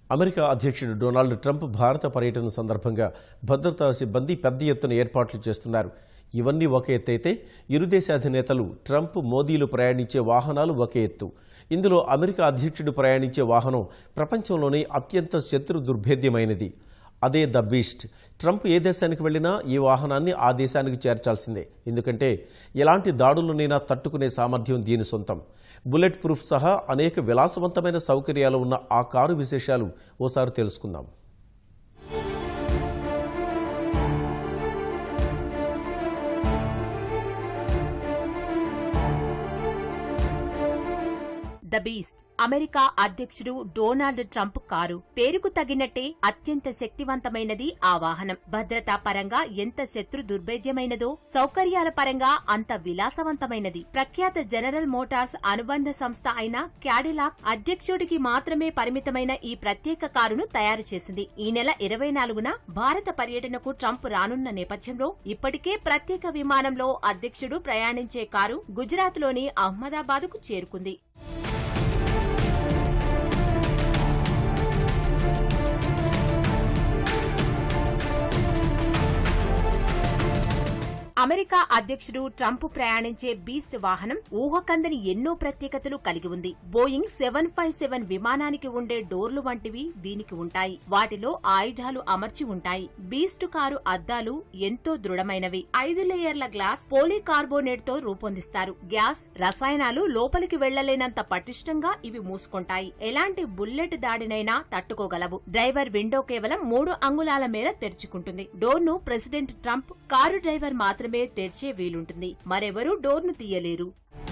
America అధ్యక్షుడు Donald Trump భారత పర్యటన సందర్భంగా భద్రతా సిబ్బంది పెద్ద ఎత్తున ఏర్పాట్లు చేస్తున్నారు ఇవన్నీ ఒక ఎత్తు అయితే ఇరు దేశాధినేతలు ట్రంప్ మోదీలు ప్రయాణించే వాహనాలు ఒక ఎత్తు ఇందులో అమెరికా అధ్యక్షుడు ప్రయాణించే వాహనం ప్రపంచంలోనే అత్యంత శత్రు దుర్భేద్యమైనది అదే ద బీస్ట్ ట్రంప్ ఏ దేశానికి వెళ్ళినా ఈ వాహనాన్ని ఆ దేశానికి చేర్చాల్సిందే ఎందుకంటే ఎలాంటి దాడులనైనా తట్టుకునే సామర్థ్యం దీని సొంతం బుల్లెట్ ప్రూఫ్ సహా అనేక విలాసవంతమైన సౌకర్యాలు ఉన్న ఆ కారు విశేషాలు ఓసారి తెలుసుకుందాం ద బీస్ట్ అమెరికా అధ్యక్షుడు డొనాల్డ్ ట్రంప్ కారు పేరుకు తగినట్టే అత్యంత శక్తివంతమైనది ఆ వాహనం భద్రతా పరంగా ఎంత శత్రు దుర్భేద్యమైనదో సౌకర్యాల పరంగా అంత విలాసవంతమైనది ప్రఖ్యాత జనరల్ మోటార్స్ అనుబంధ సంస్థ అయిన క్యాడిలాక్ అధ్యక్షుడికి మాత్రమే పరిమితమైన ఈ ప్రత్యేక కారును తయారు చేసింది ఈ నెల ఇరవై నాలుగున భారత పర్యటనకు ట్రంప్ రానున్న నేపథ్యంలో ఇప్పటికే ప్రత్యేక విమానంలో అధ్యక్షుడు ప్రయాణించే కారు గుజరాత్లోని అహ్మదాబాద్కు చేరుకుంది అమెరికా అధ్యక్షుడు ట్రంప్ ప్రయాణించే బీస్ట్ వాహనం ఊహకందని ఎన్నో ప్రత్యేకతలు కలిగి ఉంది బోయింగ్ సెవెన్ ఫైవ్ సెవెన్ విమానానికి ఉండే డోర్లు వంటివి దీనికి ఉంటాయి వాటిలో ఆయుధాలు అమర్చి ఉంటాయి బీస్ట్ కారు అద్దాలు ఎంతో దృఢమైనవి ఐదు లేయర్ల గ్లాస్ పోలీకార్బోనేట్ తో రూపొందిస్తారు గ్యాస్ రసాయనాలు లోపలికి వెళ్లలేనంత పటిష్టంగా ఇవి మూసుకుంటాయి ఎలాంటి బుల్లెట్ దాడినైనా తట్టుకోగలవు డ్రైవర్ విండో కేవలం మూడు అంగుళాల మేర తెరుచుకుంటుంది డోర్ను ప్రెసిడెంట్ ట్రంప్ కారు డ్రైవర్ మాత్రమే తెరిచే వీలుంటుంది మరెవరూ డోర్ను తీయలేరు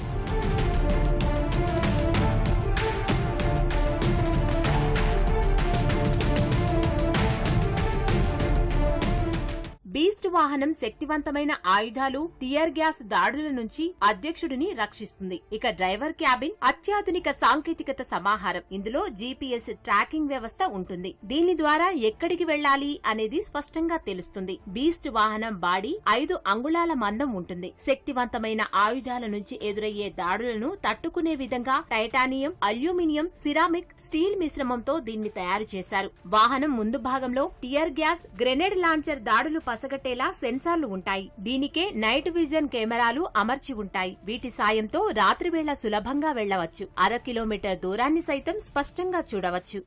బీస్ట్ వాహనం శక్తివంతమైన ఆయుధాలు టియర్ గ్యాస్ దాడుల నుంచి అధ్యక్షుడిని రక్షిస్తుంది ఇక డ్రైవర్ క్యాబిన్ అత్యాధునిక సాంకేతికత సమాహారం ఇందులో జీపీఎస్ ట్రాకింగ్ వ్యవస్థ ఉంటుంది దీని ద్వారా ఎక్కడికి వెళ్లాలి అనేది స్పష్టంగా తెలుస్తుంది బీస్ట్ వాహనం బాడీ ఐదు అంగుళాల మందం ఉంటుంది శక్తివంతమైన ఆయుధాల నుంచి ఎదురయ్యే దాడులను తట్టుకునే విధంగా టైటానియం అల్యూమినియం సిరామిక్ స్టీల్ మిశ్రమంతో దీన్ని తయారు చేశారు వాహనం ముందు భాగంలో టియర్ గ్యాస్ గ్రెనేడ్ లాంచర్ దాడులు పసగట్టేలా సెన్సార్లు ఉంటాయి దీనికే నైట్ విజన్ కెమెరాలు అమర్చి ఉంటాయి వీటి సాయంతో రాత్రివేళ సులభంగా వెళ్లవచ్చు అర కిలోమీటర్ దూరాన్ని సైతం స్పష్టంగా చూడవచ్చు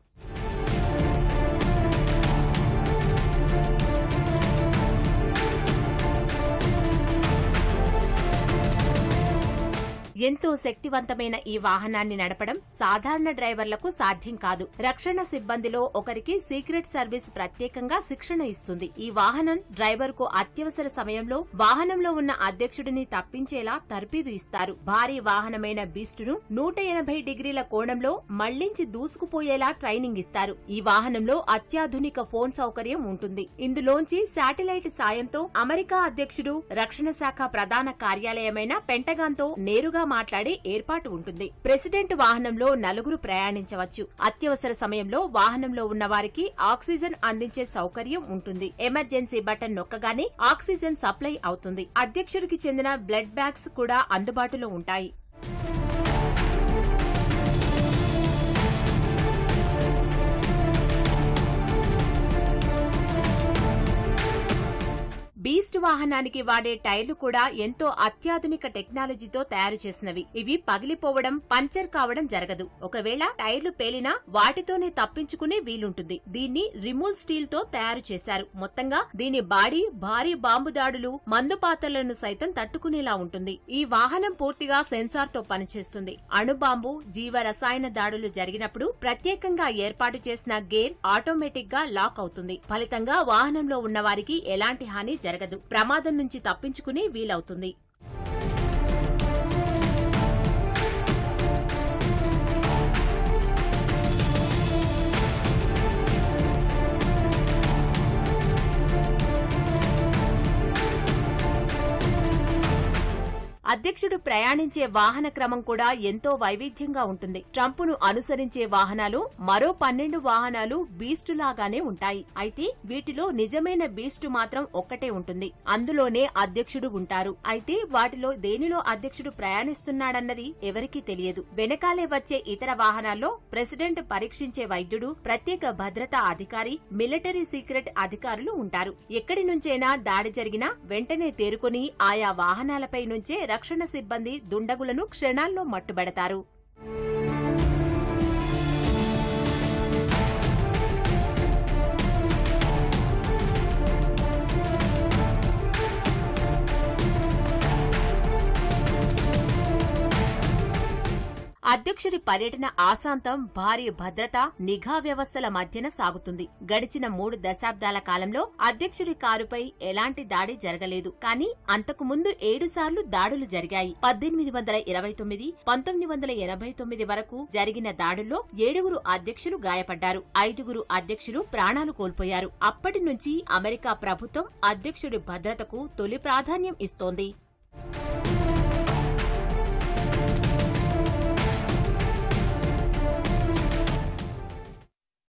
ఎంతో శక్తివంతమైన ఈ వాహనాన్ని నడపడం సాధారణ డ్రైవర్లకు సాధ్యం కాదు రక్షణ సిబ్బందిలో ఒకరికి సీక్రెట్ సర్వీస్ ప్రత్యేకంగా శిక్షణ ఇస్తుంది ఈ వాహనం డ్రైవర్ కు అత్యవసర సమయంలో వాహనంలో ఉన్న అధ్యక్షుడిని తప్పించేలా తర్పీదు ఇస్తారు భారీ వాహనమైన బీస్టును నూట ఎనభై డిగ్రీల కోణంలో మళ్లించి దూసుకుపోయేలా ట్రైనింగ్ ఇస్తారు ఈ వాహనంలో అత్యాధునిక ఫోన్ సౌకర్యం ఉంటుంది ఇందులోంచి శాటిలైట్ సాయంతో అమెరికా అధ్యక్షుడు రక్షణ శాఖ ప్రధాన కార్యాలయమైన పెంటగాన్ తో నేరుగా మాట్లాడే ఏర్పాటు ఉంటుంది ప్రెసిడెంట్ వాహనంలో నలుగురు ప్రయాణించవచ్చు అత్యవసర సమయంలో వాహనంలో ఉన్న వారికి ఆక్సిజన్ అందించే సౌకర్యం ఉంటుంది ఎమర్జెన్సీ బటన్ నొక్కగానే ఆక్సిజన్ సప్లై అవుతుంది అధ్యక్షుడికి చెందిన బ్లడ్ బ్యాగ్స్ కూడా అందుబాటులో ఉంటాయి బీస్ట్ వాహనానికి వాడే టైర్లు కూడా ఎంతో అత్యాధునిక టెక్నాలజీతో తయారు చేసినవి ఇవి పగిలిపోవడం పంచర్ కావడం జరగదు ఒకవేళ టైర్లు పేలినా వాటితోనే తప్పించుకునే వీలుంటుంది దీన్ని రిమూల్ స్టీల్ తో తయారు చేశారు మొత్తంగా దీని బాడీ భారీ బాంబు దాడులు మందు పాత్రలను సైతం తట్టుకునేలా ఉంటుంది ఈ వాహనం పూర్తిగా సెన్సార్ తో పనిచేస్తుంది అణుబాంబు జీవ రసాయన దాడులు జరిగినప్పుడు ప్రత్యేకంగా ఏర్పాటు చేసిన గేర్ ఆటోమేటిక్ గా లాక్ అవుతుంది ఫలితంగా వాహనంలో ఉన్న వారికి ఎలాంటి హాని జరగదు ప్రమాదం నుంచి తప్పించుకునే వీలవుతుంది అధ్యక్షుడు ప్రయాణించే వాహన క్రమం కూడా ఎంతో వైవిధ్యంగా ఉంటుంది ట్రంప్ను అనుసరించే వాహనాలు మరో పన్నెండు వాహనాలు బీస్టు లాగానే ఉంటాయి అయితే వీటిలో నిజమైన బీస్టు మాత్రం ఒక్కటే ఉంటుంది అందులోనే అధ్యక్షుడు ఉంటారు అయితే వాటిలో దేనిలో అధ్యక్షుడు ప్రయాణిస్తున్నాడన్నది ఎవరికీ తెలియదు వెనకాలే వచ్చే ఇతర వాహనాల్లో ప్రెసిడెంట్ పరీక్షించే వైద్యుడు ప్రత్యేక భద్రతా అధికారి మిలిటరీ సీక్రెట్ అధికారులు ఉంటారు ఎక్కడి నుంచైనా దాడి జరిగినా వెంటనే తేరుకుని ఆయా వాహనాలపై నుంచే రక్షణ సిబ్బంది దుండగులను క్షణాల్లో మట్టుబెడతారు అధ్యక్షుడి పర్యటన ఆశాంతం భారీ భద్రత నిఘా వ్యవస్థల మధ్యన సాగుతుంది గడిచిన మూడు దశాబ్దాల కాలంలో అధ్యక్షుడి కారుపై ఎలాంటి దాడి జరగలేదు కానీ అంతకు ముందు ఏడు సార్లు దాడులు జరిగాయి పద్దెనిమిది వందల ఇరవై తొమ్మిది పంతొమ్మిది వందల ఎనభై తొమ్మిది వరకు జరిగిన దాడుల్లో ఏడుగురు అధ్యక్షులు గాయపడ్డారు ఐదుగురు అధ్యక్షులు ప్రాణాలు కోల్పోయారు అప్పటి నుంచి అమెరికా ప్రభుత్వం అధ్యక్షుడి భద్రతకు తొలి ప్రాధాన్యం ఇస్తోంది